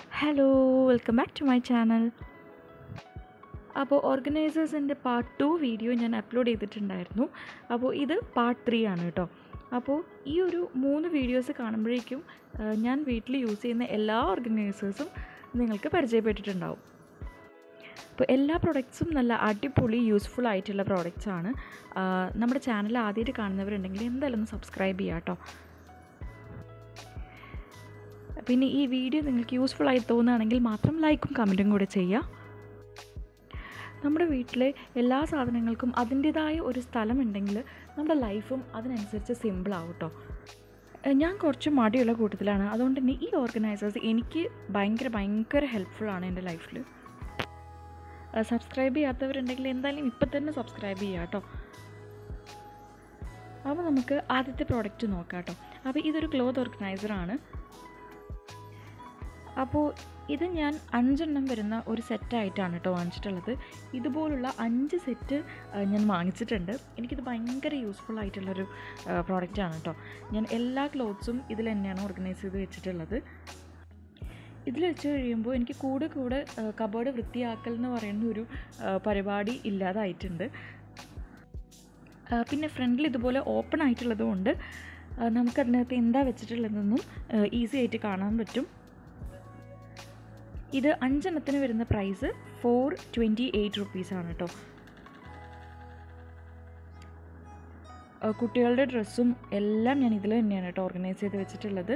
hello welcome back to my channel അപ്പോൾ ഓർഗനൈസേഴ്സിൻ്റെ part two video ഞാൻ അപ്ലോഡ് ചെയ്തിട്ടുണ്ടായിരുന്നു അപ്പോൾ ഇത് പാർട്ട് ത്രീ ആണ് കേട്ടോ അപ്പോൾ ഈ ഒരു മൂന്ന് വീഡിയോസ് കാണുമ്പോഴേക്കും ആ, ഞാൻ വീട്ടിൽ യൂസ് ചെയ്യുന്ന എല്ലാ ഓർഗനൈസേഴ്സും നിങ്ങൾക്ക് പരിചയപ്പെട്ടിട്ടുണ്ടാവും അപ്പോൾ എല്ലാ പ്രൊഡക്ട്സും നല്ല അടിപൊളി യൂസ്ഫുൾ ആയിട്ടുള്ള പ്രോഡക്റ്റ്സ് ആണ് ആ, നമ്മുടെ ചാനൽ ആദ്യമായിട്ട് കാണുന്നവരുണ്ടെങ്കിൽ എന്തായാലും ഒന്ന് സബ്സ്ക്രൈബ് ചെയ്യാം കേട്ടോ പിന്നെ ഈ വീഡിയോ നിങ്ങൾക്ക് യൂസ്ഫുൾ ആയി തോന്നുകയാണെങ്കിൽ മാത്രം ലൈക്കും കമൻറ്റും കൂടെ ചെയ്യുക നമ്മുടെ വീട്ടിലെ എല്ലാ സാധനങ്ങൾക്കും അതിൻ്റേതായ ഒരു സ്ഥലമുണ്ടെങ്കിൽ നമ്മുടെ ലൈഫും അതിനനുസരിച്ച് സിമ്പിളാവും കേട്ടോ ഏഹ് ഞാൻ കുറച്ച് മടിയുള്ള കൂട്ടത്തിലാണ് അതുകൊണ്ട് തന്നെ ഈ ഓർഗനൈസേഴ്സ് എനിക്ക് ഭയങ്കര ഭയങ്കര ഹെൽപ്ഫുൾ ആണ് എൻ്റെ ലൈഫിൽ സബ്സ്ക്രൈബ് ചെയ്യാത്തവരുണ്ടെങ്കിൽ എന്തായാലും ഇപ്പം തന്നെ സബ്സ്ക്രൈബ് ചെയ്യുക കേട്ടോ അപ്പോൾ നമുക്ക് ആദ്യത്തെ പ്രോഡക്റ്റ് നോക്കാം കേട്ടോ അപ്പോൾ ഇതൊരു ക്ലോത്ത് ഓർഗനൈസറാണ് അപ്പോൾ ഇത് ഞാൻ അഞ്ചെണ്ണം വരുന്ന ഒരു സെറ്റായിട്ടാണ് കേട്ടോ വാങ്ങിച്ചിട്ടുള്ളത് ഇതുപോലുള്ള അഞ്ച് സെറ്റ് ഞാൻ വാങ്ങിച്ചിട്ടുണ്ട് എനിക്കിത് ഭയങ്കര യൂസ്ഫുൾ ആയിട്ടുള്ളൊരു പ്രോഡക്റ്റാണ് കേട്ടോ ഞാൻ എല്ലാ ക്ലോത്ത്സും ഇതിൽ തന്നെയാണ് ഓർഗനൈസ് ചെയ്ത് വെച്ചിട്ടുള്ളത് ഇതിൽ വെച്ച് കഴിയുമ്പോൾ എനിക്ക് കൂടെ കൂടെ കബോർഡ് വൃത്തിയാക്കൽ എന്ന് പറയുന്ന ഒരു ആ, പരിപാടി ഇല്ലാതായിട്ടുണ്ട് ആ, പിന്നെ ഫ്രണ്ടിൽ ഇതുപോലെ ഓപ്പൺ ആയിട്ടുള്ളത് കൊണ്ട് ആ, നമുക്കതിനകത്ത് എന്താ വെച്ചിട്ടുള്ളതെന്നും ഈസി ആയിട്ട് കാണാൻ പറ്റും ഇത് അഞ്ചെണ്ണത്തിന് വരുന്ന പ്രൈസ് ഫോർ ട്വൻറ്റി എയ്റ്റ് റുപ്പീസാണ് കേട്ടോ ആ, കുട്ടികളുടെ ഡ്രസ്സും എല്ലാം ഞാൻ ഇതിൽ തന്നെയാണ് കേട്ടോ ഓർഗനൈസ് ചെയ്ത് വെച്ചിട്ടുള്ളത്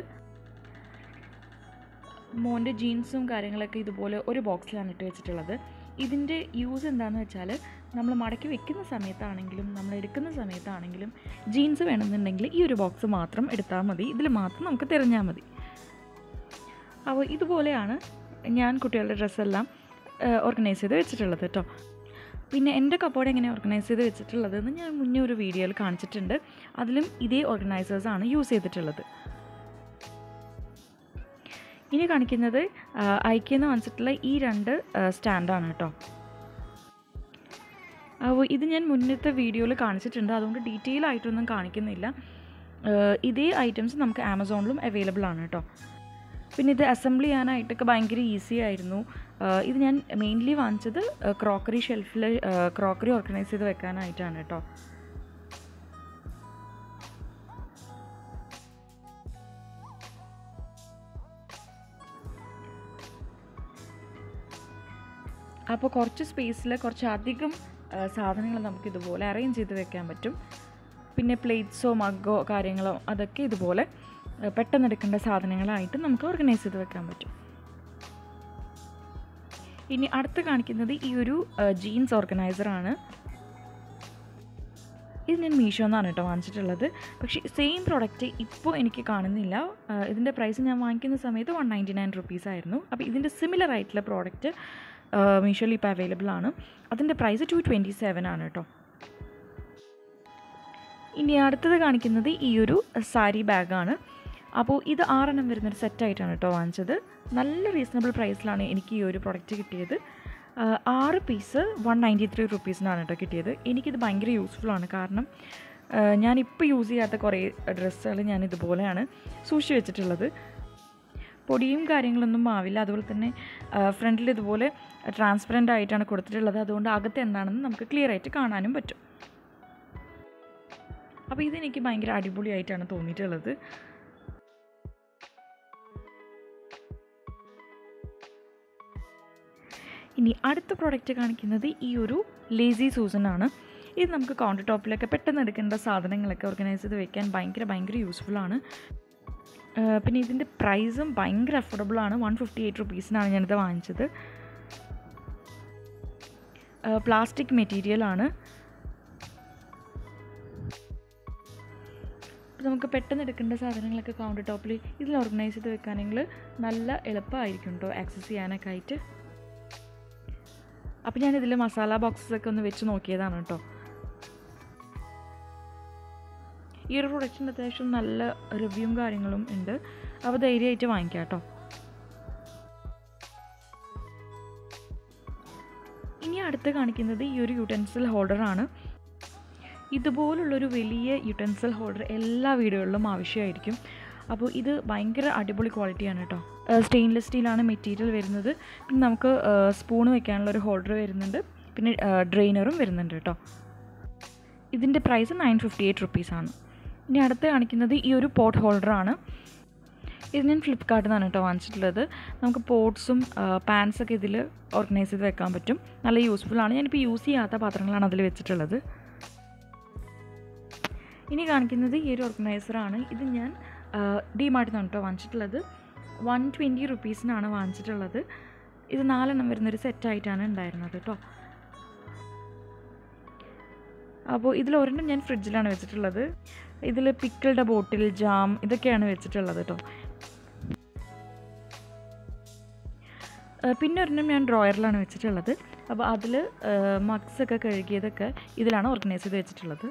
മോൻ്റെ ജീൻസും കാര്യങ്ങളൊക്കെ ഇതുപോലെ ഒരു ബോക്സിലാണ് ഇട്ട് വെച്ചിട്ടുള്ളത് ഇതിൻ്റെ യൂസ് എന്താണെന്ന് വെച്ചാൽ നമ്മൾ മടക്കി വെക്കുന്ന സമയത്താണെങ്കിലും നമ്മൾ എടുക്കുന്ന സമയത്താണെങ്കിലും ജീൻസ് വേണമെന്നുണ്ടെങ്കിൽ ഈ ഒരു ബോക്സ് മാത്രം എടുത്താൽ മതി ഇതിൽ മാത്രം നമുക്ക് തിരഞ്ഞാൽ മതി അപ്പോൾ ഇതുപോലെയാണ് ഞാൻ കുട്ടികളുടെ ഡ്രസ്സെല്ലാം ഓർഗനൈസ് ചെയ്ത് വെച്ചിട്ടുള്ളത് കേട്ടോ പിന്നെ എൻ്റെ കപ്പോർഡ് എങ്ങനെ ഓർഗനൈസ് ചെയ്ത് വെച്ചിട്ടുള്ളതെന്ന് ഞാൻ മുന്നേ ഒരു വീഡിയോയിൽ കാണിച്ചിട്ടുണ്ട് അതിലും ഇതേ ഓർഗനൈസേഴ്സാണ് യൂസ് ചെയ്തിട്ടുള്ളത് ഇനി കാണിക്കുന്നത് ഐക്യെന്ന് വാങ്ങിച്ചിട്ടുള്ള ഈ രണ്ട് സ്റ്റാൻഡാണ് കേട്ടോ അപ്പോൾ ഇത് ഞാൻ മുന്നത്തെ വീഡിയോയിൽ കാണിച്ചിട്ടുണ്ട് അതുകൊണ്ട് ഡീറ്റെയിൽ ആയിട്ടൊന്നും കാണിക്കുന്നില്ല ആ, ഇതേ ഐറ്റംസ് നമുക്ക് ആമസോണിലും അവൈലബിൾ ആണ് കേട്ടോ പിന്നെ ഇത് അസംബിൾ ചെയ്യാനായിട്ടൊക്കെ ഭയങ്കര ഈസി ആയിരുന്നു ആ, ഇത് ഞാൻ മെയിൻലി വാങ്ങിച്ചത് ക്രോക്കറി ഷെൽഫിൽ ക്രോക്കറി ഓർഗനൈസ് ചെയ്ത് വെക്കാനായിട്ടാണ് കേട്ടോ അപ്പോൾ കുറച്ച് സ്പേസിൽ കുറച്ച് അധികം സാധനങ്ങൾ നമുക്ക് ഇതുപോലെ അറേഞ്ച് ചെയ്ത് വെക്കാൻ പറ്റും പിന്നെ പ്ലേറ്റ്സോ മഗ്ഗോ കാര്യങ്ങളോ അതൊക്കെ ഇതുപോലെ ആ, പെട്ടെന്ന് എടുക്കേണ്ട സാധനങ്ങളായിട്ട് നമുക്ക് ഓർഗനൈസ് ചെയ്ത് വെക്കാൻ പറ്റും ഇനി അടുത്ത് കാണിക്കുന്നത് ഈ ഒരു ജീൻസ് ഓർഗനൈസറാണ് ഇത് ഞാൻ മീഷോ എന്നാണ് കേട്ടോ വാങ്ങിച്ചിട്ടുള്ളത് പക്ഷേ സെയിം പ്രോഡക്റ്റ് ഇപ്പോൾ എനിക്ക് കാണുന്നില്ല ആ, ഇതിൻ്റെ പ്രൈസ് ഞാൻ വാങ്ങിക്കുന്ന സമയത്ത് വൺ നയൻറ്റി നയൻ റുപ്പീസ് ആയിരുന്നു അപ്പോൾ ഇതിൻ്റെ സിമിലർ ആയിട്ടുള്ള പ്രോഡക്റ്റ് മീഷോയിൽ ഇപ്പോൾ അവൈലബിൾ ആണ് അതിൻ്റെ പ്രൈസ് ടു ട്വൻറ്റി സെവൻ ആണ് കേട്ടോ ഇനി അടുത്തത് കാണിക്കുന്നത് ഈ ഒരു സാരി ബാഗാണ് അപ്പോൾ ഇത് ആറെണ്ണം വരുന്നൊരു സെറ്റായിട്ടാണ് കേട്ടോ വാങ്ങിച്ചത് നല്ല റീസണബിൾ പ്രൈസിലാണ് എനിക്ക് ഈ ഒരു പ്രൊഡക്റ്റ് കിട്ടിയത് ആ, ആറ് പീസ് വൺ നയൻറ്റി ത്രീ റുപ്പീസിനാണ് കേട്ടോ കിട്ടിയത് എനിക്കിത് ഭയങ്കര യൂസ്ഫുൾ ആണ് കാരണം ആ, ഞാനിപ്പോൾ യൂസ് ചെയ്യാത്ത കുറേ ഡ്രസ്സുകൾ ഞാൻ ഇതുപോലെയാണ് സൂക്ഷിച്ച് വെച്ചിട്ടുള്ളത് പൊടിയും കാര്യങ്ങളൊന്നും ആവില്ല അതുപോലെ തന്നെ ഫ്രണ്ടിൽ ഇതുപോലെ ട്രാൻസ്പെറൻ്റ് ആയിട്ടാണ് കൊടുത്തിട്ടുള്ളത് അതുകൊണ്ട് അകത്ത് എന്താണെന്ന് നമുക്ക് ക്ലിയർ ആയിട്ട് കാണാനും പറ്റും അപ്പോൾ ഇതെനിക്ക് ഭയങ്കര അടിപൊളിയായിട്ടാണ് തോന്നിയിട്ടുള്ളത് ഇനി അടുത്ത പ്രോഡക്റ്റ് കാണിക്കുന്നത് ഈ ഒരു ലേസി സൂസൻ ആണ് ഇത് നമുക്ക് കൗണ്ടർ ടോപ്പിലൊക്കെ പെട്ടെന്ന് എടുക്കേണ്ട സാധനങ്ങളൊക്കെ ഓർഗനൈസ് ചെയ്ത് വെക്കാൻ ഭയങ്കര ഭയങ്കര യൂസ്ഫുൾ ആണ് ആ, പിന്നെ ഇതിൻ്റെ പ്രൈസും ഭയങ്കര അഫോർഡബിൾ ആണ് വൺ ഫിഫ്റ്റി എയ്റ്റ് റുപ്പീസിനാണ് ഞാനിത് വാങ്ങിച്ചത് പ്ലാസ്റ്റിക് മെറ്റീരിയൽ ആണ് അപ്പോൾ നമുക്ക് പെട്ടെന്ന് എടുക്കേണ്ട സാധനങ്ങളൊക്കെ കൗണ്ടർ ടോപ്പിൽ ഇതിൽ ഓർഗനൈസ് ചെയ്ത് വെക്കുകയാണെങ്കിൽ നല്ല എളുപ്പമായിരിക്കും കേട്ടോ ആക്സസ് ചെയ്യാനൊക്കെ ആയിട്ട് അപ്പോൾ ഞാനിതിൽ മസാല ബോക്സസ് ഒക്കെ ഒന്ന് വെച്ച് നോക്കിയതാണ് കേട്ടോ ഈ ഒരു പ്രൊഡക്റ്റിന് അത്യാവശ്യം നല്ല റിവ്യൂവും കാര്യങ്ങളും ഉണ്ട് അപ്പോൾ ധൈര്യമായിട്ട് വാങ്ങിക്കാം കേട്ടോ ഇനി അടുത്ത് കാണിക്കുന്നത് ഈ ഒരു യൂട്ടൻസിൽ ഹോൾഡറാണ് ഇതുപോലുള്ളൊരു വലിയ യുട്ടൻസിൽ ഹോൾഡർ എല്ലാ വീടുകളിലും ആവശ്യമായിരിക്കും അപ്പോൾ ഇത് ഭയങ്കര അടിപൊളി ക്വാളിറ്റിയാണ് കേട്ടോ സ്റ്റെയിൻലെസ് സ്റ്റീലാണ് മെറ്റീരിയൽ വരുന്നത് പിന്നെ നമുക്ക് സ്പൂൺ വെക്കാനുള്ള ഒരു ഹോൾഡർ വരുന്നുണ്ട് പിന്നെ ഡ്രെയിനറും വരുന്നുണ്ട് കേട്ടോ ഇതിൻ്റെ പ്രൈസ് നയൻ ഫിഫ്റ്റി എയ്റ്റ് റുപ്പീസാണ് ഇനി അടുത്ത് കാണിക്കുന്നത് ഈ ഒരു പോട്ട് ഹോൾഡറാണ് ഇത് ഞാൻ ഫ്ലിപ്കാർട്ടിൽ നിന്നാണ് കേട്ടോ വാങ്ങിച്ചിട്ടുള്ളത് നമുക്ക് പോട്ട്സും പാൻസൊക്കെ ഇതിൽ ഓർഗനൈസ് ചെയ്ത് വെക്കാൻ പറ്റും നല്ല യൂസ്ഫുൾ ആണ് ഞാനിപ്പോൾ യൂസ് ചെയ്യാത്ത പാത്രങ്ങളാണ് അതിൽ വെച്ചിട്ടുള്ളത് ഇനി കാണിക്കുന്നത് ഈ ഒരു ഓർഗനൈസറാണ് ഇത് ഞാൻ ഡി മാർട്ടിൽ നിന്നാണ് കേട്ടോ വാങ്ങിച്ചിട്ടുള്ളത് വൺ ട്വൻറ്റി റുപ്പീസിനാണ് വാങ്ങിച്ചിട്ടുള്ളത് ഇത് നാലെണ്ണം വരുന്നൊരു സെറ്റായിട്ടാണ് ഉണ്ടായിരുന്നത് കേട്ടോ അപ്പോൾ ഇതിൽ ഒരെണ്ണം ഞാൻ ഫ്രിഡ്ജിലാണ് വെച്ചിട്ടുള്ളത് ഇതിൽ പിക്കിളുടെ ബോട്ടിൽ ജാം ഇതൊക്കെയാണ് വെച്ചിട്ടുള്ളത് കേട്ടോ പിന്നെ ഒരെണ്ണം ഞാൻ ഡ്രോയറിലാണ് വെച്ചിട്ടുള്ളത് അപ്പോൾ അതിൽ മഗ്സൊക്കെ കഴുകിയതൊക്കെ ഇതിലാണ് ഓർഗനൈസ് ചെയ്ത് വെച്ചിട്ടുള്ളത്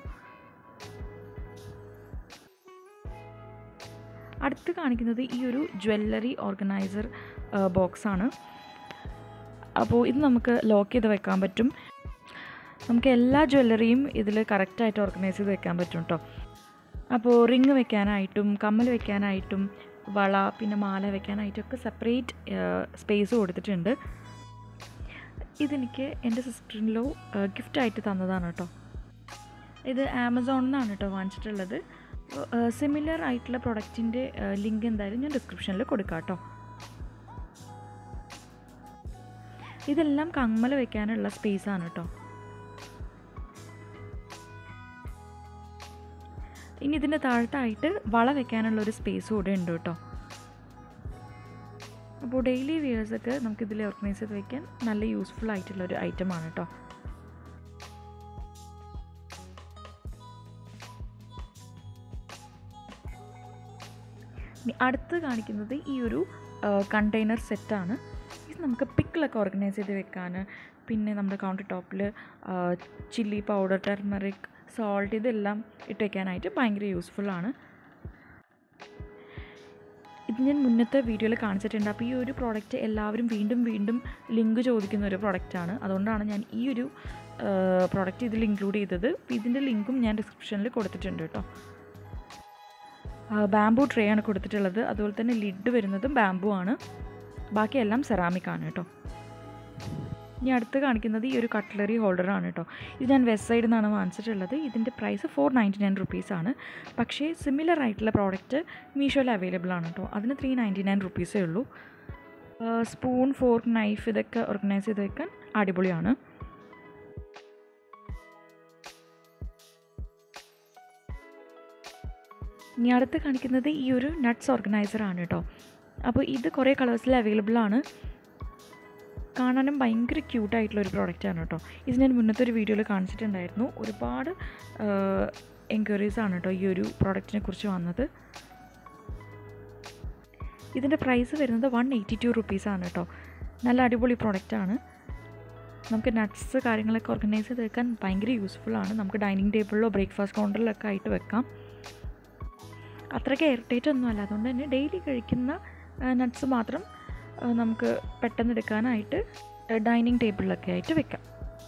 അടുത്ത് കാണിക്കുന്നത് ഈ ഒരു ജ്വല്ലറി ഓർഗനൈസർ ബോക്സാണ് അപ്പോൾ ഇത് നമുക്ക് ലോക്ക് ചെയ്ത് വെക്കാൻ പറ്റും നമുക്ക് എല്ലാ ജ്വല്ലറിയും ഇതിൽ കറക്റ്റായിട്ട് ഓർഗനൈസ് ചെയ്ത് വെക്കാൻ പറ്റും കേട്ടോ അപ്പോൾ റിങ് വെക്കാനായിട്ടും കമ്മൽ വെക്കാനായിട്ടും വള പിന്നെ മാല വെക്കാനായിട്ടൊക്കെ സെപ്പറേറ്റ് സ്പേസ് കൊടുത്തിട്ടുണ്ട് ഇതെനിക്ക് എൻ്റെ സിസ്റ്ററിലോ ഗിഫ്റ്റായിട്ട് തന്നതാണ് കേട്ടോ ഇത് ആമസോണിൽ നിന്നാണ് കേട്ടോ വാങ്ങിച്ചിട്ടുള്ളത് സിമിലർ ആയിട്ടുള്ള പ്രൊഡക്റ്റിൻ്റെ ലിങ്ക് എന്തായാലും ഞാൻ ഡിസ്ക്രിപ്ഷനിൽ കൊടുക്കാം കേട്ടോ ഇതെല്ലാം കമ്മൽ വെക്കാനുള്ള സ്പേസാണ് കേട്ടോ ഇനി ഇതിൻ്റെ താഴത്തായിട്ട് വള വെക്കാനുള്ള ഒരു സ്പേസ് കൂടെ ഉണ്ട് കേട്ടോ അപ്പോൾ ഡെയിലി വിയേഴ്സൊക്കെ നമുക്കിതിൽ ഓർഗനൈസ് ചെയ്ത് വെക്കാൻ നല്ല യൂസ്ഫുൾ ആയിട്ടുള്ള ഒരു ഐറ്റമാണ് കേട്ടോ ഇനി അടുത്ത് കാണിക്കുന്നത് ഈ ഒരു കണ്ടെയ്നർ സെറ്റാണ് ഇത് നമുക്ക് പിക്കിളൊക്കെ ഓർഗനൈസ് ചെയ്ത് വെക്കാൻ പിന്നെ നമ്മുടെ കൗണ്ടർ ടോപ്പിൽ ചില്ലി പൗഡർ ടെർമറിക് സോൾട്ട് ഇതെല്ലാം ഇട്ട് വയ്ക്കാനായിട്ട് ഭയങ്കര യൂസ്ഫുള്ളാണ് ഇത് ഞാൻ മുന്നത്തെ വീഡിയോയിൽ കാണിച്ചിട്ടുണ്ട് അപ്പോൾ ഈ ഒരു പ്രോഡക്റ്റ് എല്ലാവരും വീണ്ടും വീണ്ടും ലിങ്ക് ചോദിക്കുന്ന ഒരു പ്രോഡക്റ്റാണ് അതുകൊണ്ടാണ് ഞാൻ ഈ ഒരു പ്രോഡക്റ്റ് ഇതിൽ ഇൻക്ലൂഡ് ചെയ്തത് അപ്പോൾ ഇതിൻ്റെ ലിങ്കും ഞാൻ ഡിസ്ക്രിപ്ഷനിൽ കൊടുത്തിട്ടുണ്ട് കേട്ടോ ബാംബു ട്രേ ആണ് കൊടുത്തിട്ടുള്ളത് അതുപോലെ തന്നെ ലിഡ് വരുന്നതും ബാംബു ആണ് ബാക്കിയെല്ലാം സെറാമിക് ആണ് കേട്ടോ ഇനി അടുത്ത് കാണിക്കുന്നത് ഈ ഒരു കട്ട്ലറി ഹോൾഡറാണ് കേട്ടോ ഇത് ഞാൻ വെസ്റ്റ് സൈഡിൽ നിന്നാണ് വാങ്ങിച്ചിട്ടുള്ളത് ഇതിൻ്റെ പ്രൈസ് ഫോർ നയൻറ്റി നയൻ റുപ്പീസാണ് പക്ഷേ സിമിലർ ആയിട്ടുള്ള പ്രോഡക്റ്റ് മീഷോയിൽ അവൈലബിൾ ആണ് കേട്ടോ അതിന് ത്രീ നയൻറ്റി നയൻ റുപ്പീസേ ഉള്ളൂ സ്പൂൺ ഫോർക്ക് നൈഫ് ഇതൊക്കെ ഓർഗനൈസ് ചെയ്ത് വെക്കാൻ അടിപൊളിയാണ് ഇനി അടുത്ത് കാണിക്കുന്നത് ഈ ഒരു നട്ട്സ് ഓർഗനൈസർ ആണ് കേട്ടോ അപ്പോൾ ഇത് കുറേ കളേഴ്സിൽ അവൈലബിൾ ആണ് കാണാനും ഭയങ്കര ക്യൂട്ടായിട്ടുള്ള ഒരു പ്രോഡക്റ്റാണ് കേട്ടോ ഇത് ഞാൻ മുന്നത്തെ ഒരു വീഡിയോയിൽ കാണിച്ചിട്ടുണ്ടായിരുന്നു ഒരുപാട് എൻക്വയറീസ് ആണ് കേട്ടോ ഈ ഒരു പ്രോഡക്റ്റിനെ കുറിച്ച് വന്നത് ഇതിൻ്റെ പ്രൈസ് വരുന്നത് വൺ എയ്റ്റി ടു റുപ്പീസാണ് കേട്ടോ നല്ല അടിപൊളി പ്രോഡക്റ്റാണ് നമുക്ക് നട്ട്സ് കാര്യങ്ങളൊക്കെ ഓർഗനൈസ് ചെയ്ത് വെക്കാൻ ഭയങ്കര യൂസ്ഫുള്ളാണ് നമുക്ക് ഡൈനിങ് ടേബിളിലോ ബ്രേക്ക്ഫാസ്റ്റ് കൗണ്ടറിലൊക്കെ ആയിട്ട് വെക്കാം അത്രയ്ക്ക് എയർടൈറ്റ് ഒന്നുമല്ല അതുകൊണ്ട് തന്നെ ഡെയിലി കഴിക്കുന്ന നട്ട്സ് മാത്രം നമുക്ക് പെട്ടെന്ന് എടുക്കാനായിട്ട് ഡൈനിങ് ടേബിളിലൊക്കെ ആയിട്ട് വെക്കാം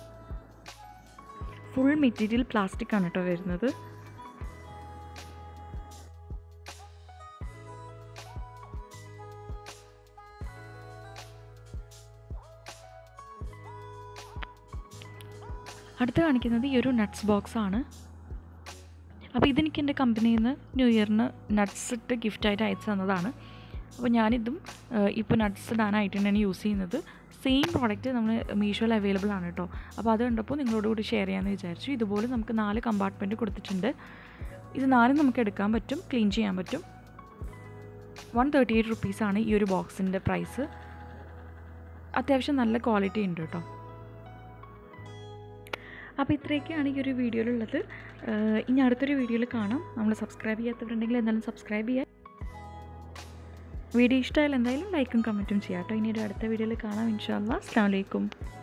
ഫുൾ മെറ്റീരിയൽ പ്ലാസ്റ്റിക് ആണ് കേട്ടോ വരുന്നത് അടുത്ത് കാണിക്കുന്നത് ഈ ഒരു നട്ട്സ് ബോക്സ് ആണ് അപ്പോൾ ഇതെനിക്ക് എൻ്റെ കമ്പനിയിൽ നിന്ന് ന്യൂ ഇയറിന് നട്ട്സ് ഇട്ട് ഗിഫ്റ്റായിട്ട് അയച്ചു തന്നതാണ് അപ്പോൾ ഞാനിതും ഇപ്പോൾ നട്ട്സ് ഇടാനായിട്ട് തന്നെയാണ് യൂസ് ചെയ്യുന്നത് സെയിം പ്രോഡക്റ്റ് നമ്മൾ മീഷോയിൽ അവൈലബിൾ ആണ് കേട്ടോ അപ്പോൾ അത് കണ്ടപ്പോൾ നിങ്ങളോട് കൂടി ഷെയർ ചെയ്യാമെന്ന് വിചാരിച്ചു ഇതുപോലെ നമുക്ക് നാല് കമ്പാർട്ട്മെൻറ്റ് കൊടുത്തിട്ടുണ്ട് ഇത് നാലും നമുക്ക് എടുക്കാൻ പറ്റും ക്ലീൻ ചെയ്യാൻ പറ്റും വൺ തേർട്ടി എയ്റ്റ് റുപ്പീസാണ് ഈ ഒരു ബോക്സിൻ്റെ പ്രൈസ് അത്യാവശ്യം നല്ല ക്വാളിറ്റി ഉണ്ട് കേട്ടോ അപ്പോൾ ഇത്രയൊക്കെയാണ് ഈ ഒരു വീഡിയോയിലുള്ളത് ഇനി അടുത്തൊരു വീഡിയോയിൽ കാണാം നമ്മൾ സബ്സ്ക്രൈബ് ചെയ്യാത്തവരുണ്ടെങ്കിൽ എന്തായാലും സബ്സ്ക്രൈബ് ചെയ്യുക വീഡിയോ ഇഷ്ടമായാലും എന്തായാലും ലൈക്കും കമൻറ്റും ചെയ്യാം കേട്ടോ ഇനി ഒരു അടുത്ത വീഡിയോയിൽ കാണാം ഇൻഷാല്ലാ അസ്സാം വലൈക്കും